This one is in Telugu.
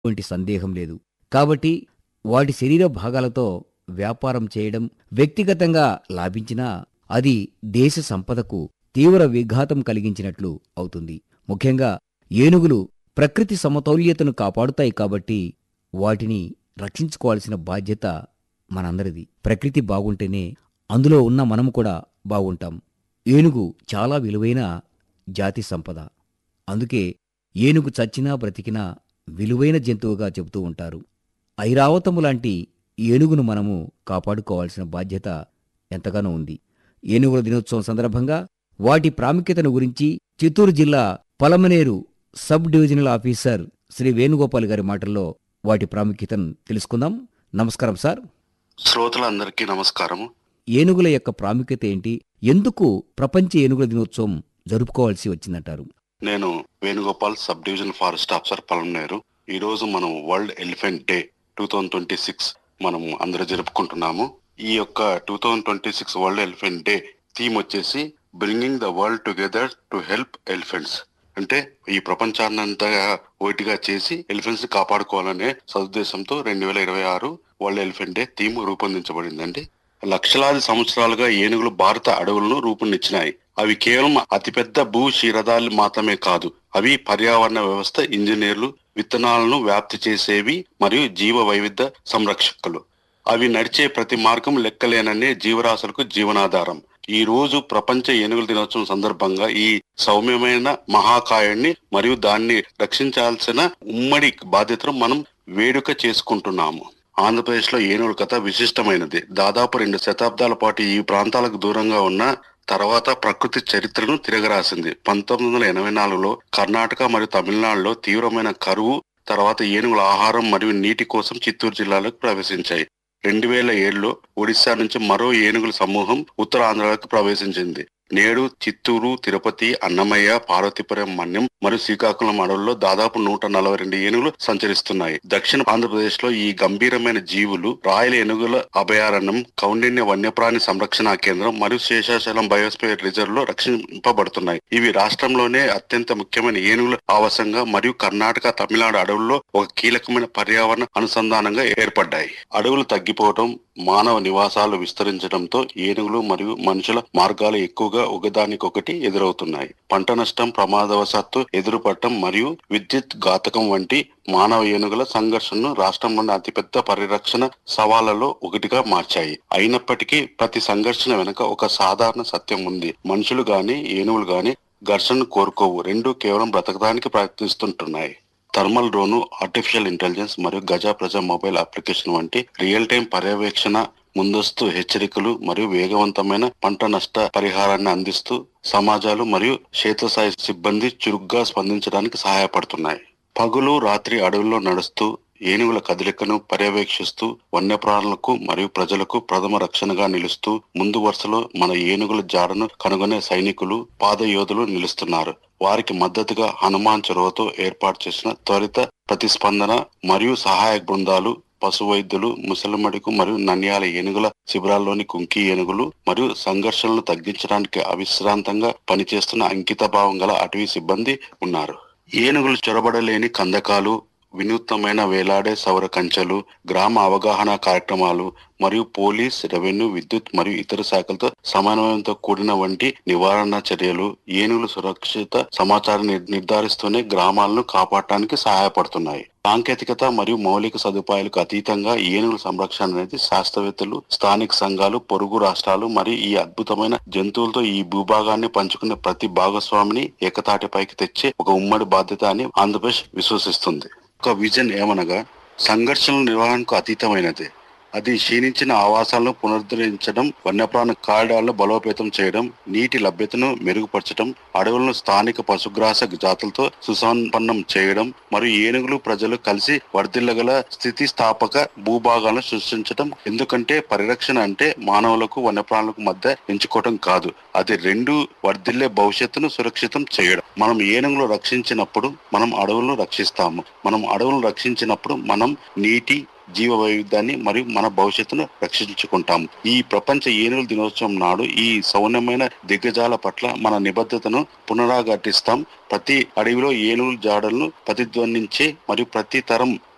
వంటి సందేహం లేదు కాబట్టి వాటి శరీర భాగాలతో వ్యాపారం చేయడం వ్యక్తిగతంగా లాభించినా అది దేశ సంపదకు తీవ్ర విఘాతం కలిగించినట్లు అవుతుంది ముఖ్యంగా ఏనుగులు ప్రకృతి సమతౌల్యతను కాపాడుతాయి కాబట్టి వాటిని రక్షించుకోవాల్సిన బాధ్యత మనందరిది ప్రకృతి బాగుంటేనే అందులో ఉన్న మనం కూడా బాగుంటాం ఏనుగు చాలా విలువైన జాతి సంపద అందుకే ఏనుగు చచ్చినా బ్రతికినా విలువైన జంతువుగా చెబుతూ ఉంటారు ఐరావతము లాంటి ఏనుగును మనము కాపాడుకోవాల్సిన బాధ్యత ఎంతగానో ఉంది ఏనుగుల దినోత్సవం సందర్భంగా వాటి ప్రాముఖ్యతను గురించి చిత్తూరు జిల్లా Palamaner sub divisional officer Shri Venugopal గారి మాటల్లో వాటి ప్రాముఖ్యతను తెలుసుకుందాం నమస్కారం సార్ శ్రోతలందరికీ నమస్కారము ఏనుగుల యొక్క ప్రాముఖ్యత ఏంటి ఎందుకు ప్రపంచ ఏనుగుల దినోత్సవం జరుపుకోవాల్సి వచ్చిందంటారు నేను Venugopal sub division forest officer Palamaner ఈ రోజు మనం world elephant day two thousand twenty six మనం అందరూ జరుపుకుంటున్నాము ఈ యొక్క two thousand twenty six world elephant day theme వచ్చేసి bringing the world together to help elephants అంటే ఈ ప్రపంచాన్నంతా ఒకటిగా చేసి ఎలిఫెంట్స్ కాపాడుకోవాలనే సదుద్దేశంతో రెండు వేల ఇరవై ఆరు వరల్డ్ ఎలిఫెంట్ డే థీమ్ రూపొందించబడిందండి లక్షలాది సంవత్సరాలుగా ఏనుగులు భారత అడవులను రూపొందించినాయి అవి కేవలం అతిపెద్ద భూ క్షీరదాలు మాత్రమే కాదు అవి పర్యావరణ వ్యవస్థ ఇంజనీర్లు విత్తనాలను వ్యాప్తి చేసేవి మరియు జీవ వైవిధ్య సంరక్షకులు అవి నడిచే ప్రతి మార్గం లెక్కలేననే జీవరాశులకు జీవనాధారం ఈ రోజు ప్రపంచ ఏనుగుల దినోత్సవం సందర్భంగా ఈ సౌమ్యమైన మహాకాయాన్ని మరియు దాన్ని రక్షించాల్సిన ఉమ్మడి బాధ్యతను మనం వేడుక చేసుకుంటున్నాము ఆంధ్రప్రదేశ్ లో ఏనుగుల కథ విశిష్టమైనది దాదాపు రెండు శతాబ్దాల పాటు ఈ ప్రాంతాలకు దూరంగా ఉన్న తర్వాత ప్రకృతి చరిత్రను తిరగరాసింది పంతొమ్మిది వందల ఎనభై నాలుగులో కర్ణాటక మరియు తమిళనాడులో తీవ్రమైన కరువు తర్వాత ఏనుగుల ఆహారం మరియు నీటి కోసం చిత్తూరు జిల్లాలోకి ప్రవేశించాయి రెండు వేల ఏడులో ఒడిశా నుంచి మరో ఏనుగుల సమూహం ఉత్తరాంధ్రలోకి ప్రవేశించింది నేడు చిత్తూరు తిరుపతి అన్నమయ్య పార్వతీపురం మన్యం మరియు శ్రీకాకుళం అడవుల్లో దాదాపు నూట నలభై రెండు ఏనుగులు సంచరిస్తున్నాయి దక్షిణ ఆంధ్రప్రదేశ్ లో ఈ గంభీరమైన జీవులు రాయల ఏనుగుల అభయారణ్యం కౌండిన్య వన్యప్రాణి సంరక్షణ కేంద్రం మరియు శేషాచలం బయోస్పియర్ రిజర్వ్ లో రక్షింపబడుతున్నాయి ఇవి రాష్ట్రంలోనే అత్యంత ముఖ్యమైన ఏనుగుల ఆవాసంగా మరియు కర్ణాటక తమిళనాడు అడవుల్లో ఒక కీలకమైన పర్యావరణ అనుసంధానంగా ఏర్పడ్డాయి అడవులు తగ్గిపోవడం మానవ నివాసాలు విస్తరించడంతో ఏనుగులు మరియు మనుషుల మార్గాలు ఎక్కువగా ఒకదానికొకటి ఎదురవుతున్నాయి పంట నష్టం ప్రమాదవశాత్తు ఎదురుపడటం మరియు విద్యుత్ ఘాతకం వంటి మానవ ఏనుగుల సంఘర్షణను రాష్ట్రంలోని అతిపెద్ద పరిరక్షణ సవాళ్లలో ఒకటిగా మార్చాయి అయినప్పటికీ ప్రతి సంఘర్షణ వెనుక ఒక సాధారణ సత్యం ఉంది మనుషులు గాని ఏనుగులు గాని ఘర్షణను కోరుకోవు రెండు కేవలం బ్రతకడానికి ప్రయత్నిస్తుంటున్నాయి థర్మల్ డ్రోను ఆర్టిఫిషియల్ ఇంటెలిజెన్స్ మరియు గజా ప్రజా మొబైల్ అప్లికేషన్ వంటి రియల్ టైం పర్యవేక్షణ ముందస్తు హెచ్చరికలు మరియు వేగవంతమైన పంట నష్ట పరిహారాన్ని అందిస్తూ సమాజాలు మరియు క్షేత్రస్థాయి సిబ్బంది చురుగ్గా స్పందించడానికి సహాయపడుతున్నాయి పగులు రాత్రి అడవుల్లో నడుస్తూ ఏనుగుల కదలికను పర్యవేక్షిస్తూ వన్యప్రాణులకు మరియు ప్రజలకు ప్రథమ రక్షణగా నిలుస్తూ ముందు వరుసలో మన ఏనుగుల జాడను కనుగొనే సైనికులు పాదయోధులు నిలుస్తున్నారు వారికి మద్దతుగా హనుమాన్ చొరవతో ఏర్పాటు చేసిన త్వరిత ప్రతిస్పందన మరియు సహాయక బృందాలు పశు వైద్యులు ముసలిమడుకు మరియు నన్యాల ఏనుగుల శిబిరాల్లోని కుంకి ఏనుగులు మరియు సంఘర్షణలు తగ్గించడానికి అవిశ్రాంతంగా పనిచేస్తున్న అంకిత భావం గల అటవీ సిబ్బంది ఉన్నారు ఏనుగులు చొరబడలేని కందకాలు వినూత్నమైన వేలాడే సౌర కంచెలు గ్రామ అవగాహన కార్యక్రమాలు మరియు పోలీస్ రెవెన్యూ విద్యుత్ మరియు ఇతర శాఖలతో సమన్వయంతో కూడిన వంటి నివారణ చర్యలు ఏనుగుల సురక్షిత సమాచారం నిర్- నిర్ధారిస్తూనే గ్రామాలను కాపాడటానికి సహాయపడుతున్నాయి సాంకేతికత మరియు మౌలిక సదుపాయాలకు అతీతంగా ఏనుగుల సంరక్షణ అనేది శాస్త్రవేత్తలు స్థానిక సంఘాలు పొరుగు రాష్ట్రాలు మరియు ఈ అద్భుతమైన జంతువులతో ఈ భూభాగాన్ని పంచుకునే ప్రతి భాగస్వామిని ఏకతాటిపైకి తెచ్చే ఒక ఉమ్మడి బాధ్యత అని ఆంధ్రప్రదేశ్ విశ్వసిస్తుంది ఒక విజన్ ఏమనగా సంఘర్షణల నిర్వహణకు అతీతమైనది అది క్షీణించిన ఆవాసాలను పునరుద్ధరించడం వన్యప్రాణ కారిడార్లను బలోపేతం చేయడం నీటి లభ్యతను మెరుగుపరచడం అడవులను స్థానిక పశుగ్రాస జాతులతో సుసంపన్నం చేయడం మరియు ఏనుగులు ప్రజలు కలిసి వర్ధిల్లగల స్థితిస్థాపక భూభాగాలను సృష్టించడం ఎందుకంటే పరిరక్షణ అంటే మానవులకు వన్యప్రాణులకు మధ్య ఎంచుకోవడం కాదు అది రెండు వర్ధిల్లే భవిష్యత్తును సురక్షితం చేయడం మనం ఏనుగులు రక్షించినప్పుడు మనం అడవులను రక్షిస్తాము మనం అడవులను రక్షించినప్పుడు మనం నీటి జీవ వైవిధ్యాన్ని మరియు మన భవిష్యత్తును రక్షించుకుంటాము ఈ ప్రపంచ ఏనుగుల దినోత్సవం నాడు ఈ సౌన్యమైన దిగ్గజాల పట్ల మన నిబద్ధతను పునరాఘటిస్తాం ప్రతి అడవిలో ఏనుగుల జాడలను ప్రతిధ్వనించే మరియు ప్రతి తరం